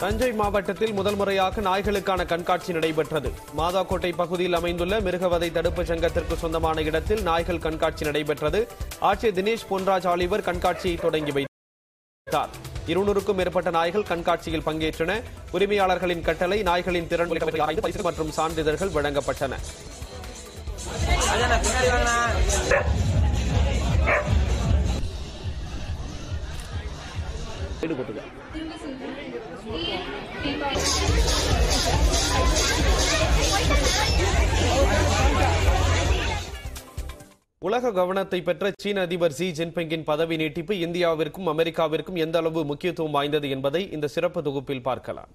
தஞ்சை மாவட்டத்தில் முதல் முறையாக நாய்களுக்கான கண்காட்சி நடைபெற்றது மாதாக்கோட்டை பகுதியில் அமைந்துள்ள மிருகவதை தடுப்பு சங்கத்திற்கு சொந்தமான இடத்தில் நாய்கள் கண்காட்சி நடைபெற்றது ஆட்சியர் தினேஷ் பொன்ராஜ் ஆலிவர் கண்காட்சியை தொடங்கி வைத்தார் இருநூறுக்கும் மேற்பட்ட நாய்கள் கண்காட்சியில் பங்கேற்றன உரிமையாளர்களின் கட்டளை நாய்களின் திறன் உள்ளிட்டவற்றை ஆய்ந்து பரிசு மற்றும் சான்றிதழ்கள் வழங்கப்பட்டன அண்ணா பின்னாடி வாங்கண்ணா ஈடுபட்டது உலக கவனத்தை பெற்ற சீன அதிபர் ஜி ஜின்பிங்கின் பதவி நீட்டிப்பு இந்தியாவிற்கும் அமெரிக்காவிற்கும் எந்த அளவு முக்கியத்துவம் வாய்ந்தது என்பதை இந்த சிறப்பு தொகுப்பில் பார்க்கலாம்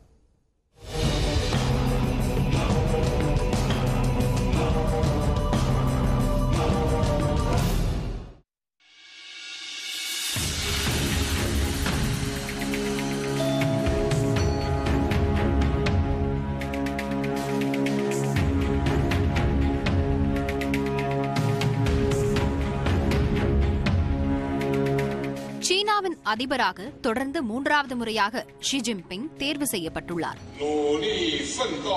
சீனாவின் அதிபராக தொடர்ந்து மூன்றாவது முறையாக ஷி ஜின்பிங் தேர்வு செய்யப்பட்டுள்ளார் 努力奋斗。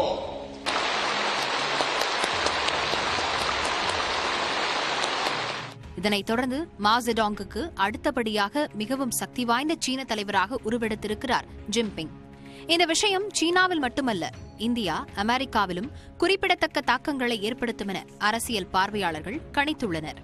இதனைத் தொடர்ந்து மா ஜெடாங்குக்கு அடுத்தபடியாக மிகவும் சக்தி வாய்ந்த சீன தலைவராக உருவெடுத்திருக்கிறார் ஜின்பிங் இந்த விஷயம் சீனாவில் மட்டுமல்ல இந்தியா அமெரிக்காவிலும் குறிப்பிடத்தக்க தாக்கங்களை ஏற்படுத்தும் என அரசியல் பார்வையாளர்கள் கணித்துள்ளனர்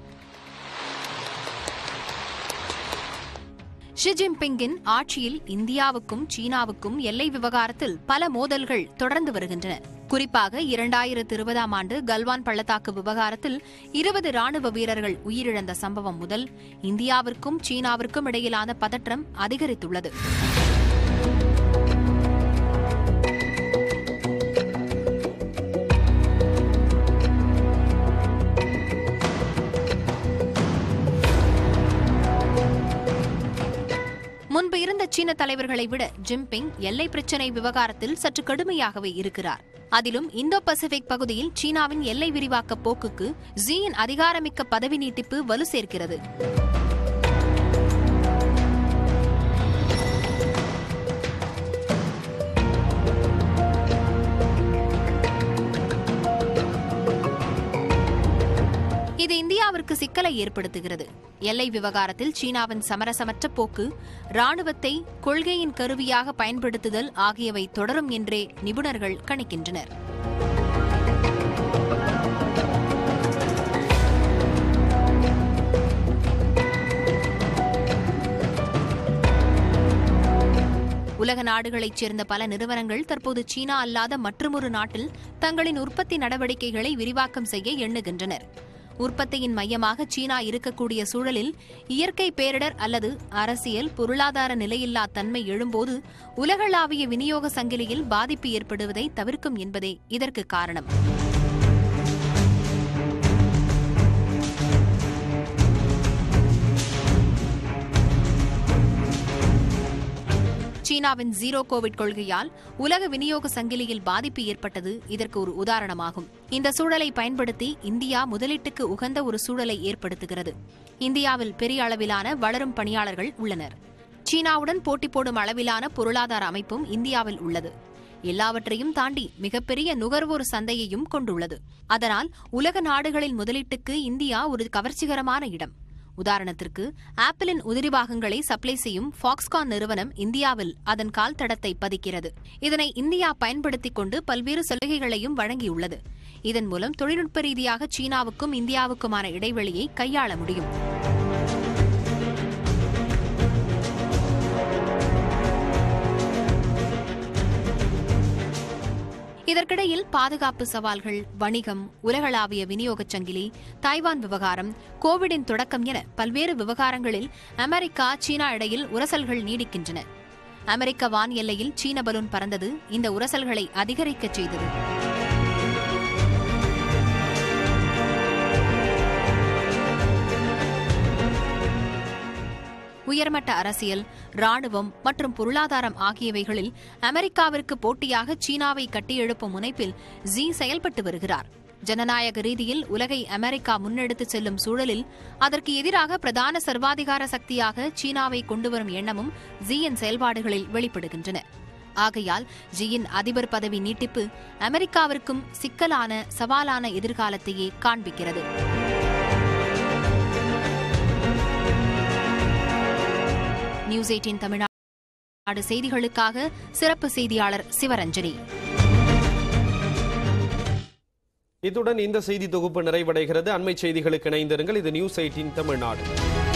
ஷி ஜின்பிங்கின் ஆட்சியில் இந்தியாவுக்கும் சீனாவுக்கும் எல்லை விவகாரத்தில் பல மோதல்கள் தொடர்ந்து வருகின்றன குறிப்பாக இரண்டாயிரத்து இருபதாம் ஆண்டு கல்வான் பள்ளத்தாக்கு விவகாரத்தில் இருபது ராணுவ வீரர்கள் உயிரிழந்த சம்பவம் முதல் இந்தியாவிற்கும் சீனாவிற்கும் இடையிலான பதற்றம் அதிகரித்துள்ளது முன்பு இருந்த சீன தலைவர்களை விட ஜின்பிங் எல்லை பிரச்சினை விவகாரத்தில் சற்று கடுமையாகவே இருக்கிறார் அதிலும் இந்தோ பசிபிக் பகுதியில் சீனாவின் எல்லை விரிவாக்க போக்குக்கு ஜியின் அதிகாரமிக்க பதவி நீட்டிப்பு வலு சேர்க்கிறது இது இந்தியாவிற்கு சிக்கலை ஏற்படுத்துகிறது எல்லை விவகாரத்தில் சீனாவின் சமரசமற்ற போக்கு ராணுவத்தை கொள்கையின் கருவியாக பயன்படுத்துதல் ஆகியவை தொடரும் என்றே நிபுணர்கள் கணிக்கின்றனர் உலக நாடுகளைச் சேர்ந்த பல நிறுவனங்கள் தற்போது சீனா அல்லாத மற்றுமொரு நாட்டில் தங்களின் உற்பத்தி நடவடிக்கைகளை விரிவாக்கம் செய்ய எண்ணுகின்றனர் உற்பத்தியின் மையமாக சீனா இருக்கக்கூடிய சூழலில் இயற்கை பேரிடர் அல்லது அரசியல் பொருளாதார நிலையில்லா தன்மை எழும்போது உலகளாவிய விநியோக சங்கிலியில் பாதிப்பு ஏற்படுவதை தவிர்க்கும் என்பதே இதற்கு காரணம் சீனாவின் ஜீரோ கோவிட் கொள்கையால் உலக விநியோக சங்கிலியில் பாதிப்பு ஏற்பட்டது இதற்கு ஒரு உதாரணமாகும் இந்த சூழலை பயன்படுத்தி இந்தியா முதலீட்டுக்கு உகந்த ஒரு சூழலை ஏற்படுத்துகிறது இந்தியாவில் பெரிய அளவிலான வளரும் பணியாளர்கள் உள்ளனர் சீனாவுடன் போட்டி போடும் அளவிலான பொருளாதார அமைப்பும் இந்தியாவில் உள்ளது எல்லாவற்றையும் தாண்டி மிகப்பெரிய நுகர்வோர் சந்தையையும் கொண்டுள்ளது அதனால் உலக நாடுகளின் முதலீட்டுக்கு இந்தியா ஒரு கவர்ச்சிகரமான இடம் உதாரணத்திற்கு ஆப்பிளின் உதிரி பாகங்களை சப்ளை செய்யும் ஃபாக்ஸ்கான் நிறுவனம் இந்தியாவில் அதன் கால் தடத்தை பதிக்கிறது இதனை இந்தியா பயன்படுத்திக் கொண்டு பல்வேறு சலுகைகளையும் வழங்கியுள்ளது இதன் மூலம் தொழில்நுட்ப ரீதியாக சீனாவுக்கும் இந்தியாவுக்குமான இடைவெளியை கையாள முடியும் இதற்கிடையில் பாதுகாப்பு சவால்கள் வணிகம் உலகளாவிய விநியோகச் சங்கிலி தாய்வான் விவகாரம் கோவிடின் தொடக்கம் என பல்வேறு விவகாரங்களில் அமெரிக்கா சீனா இடையில் உரசல்கள் நீடிக்கின்றன அமெரிக்க வான் எல்லையில் சீன பலூன் பறந்தது இந்த உரசல்களை அதிகரிக்கச் செய்தது உயர்மட்ட அரசியல் ராணுவம் மற்றும் பொருளாதாரம் ஆகியவைகளில் அமெரிக்காவிற்கு போட்டியாக சீனாவை கட்டியெழுப்பும் முனைப்பில் ஜி செயல்பட்டு வருகிறார் ஜனநாயக ரீதியில் உலகை அமெரிக்கா முன்னெடுத்துச் செல்லும் சூழலில் அதற்கு எதிராக பிரதான சர்வாதிகார சக்தியாக சீனாவை கொண்டுவரும் எண்ணமும் ஜியின் செயல்பாடுகளில் வெளிப்படுகின்றன ஆகையால் ஜியின் அதிபர் பதவி நீட்டிப்பு அமெரிக்காவிற்கும் சிக்கலான சவாலான எதிர்காலத்தையே காண்பிக்கிறது நியூஸ் எயிட்டின் தமிழ்நாடு செய்திகளுக்காக சிறப்பு செய்தியாளர் சிவரஞ்சனி இத்துடன் இந்த செய்தி தொகுப்பு நிறைவடைகிறது அண்மை செய்திகளுக்கு இணைந்திருங்கள் இது நியூஸ் எயிட்டின் தமிழ்நாடு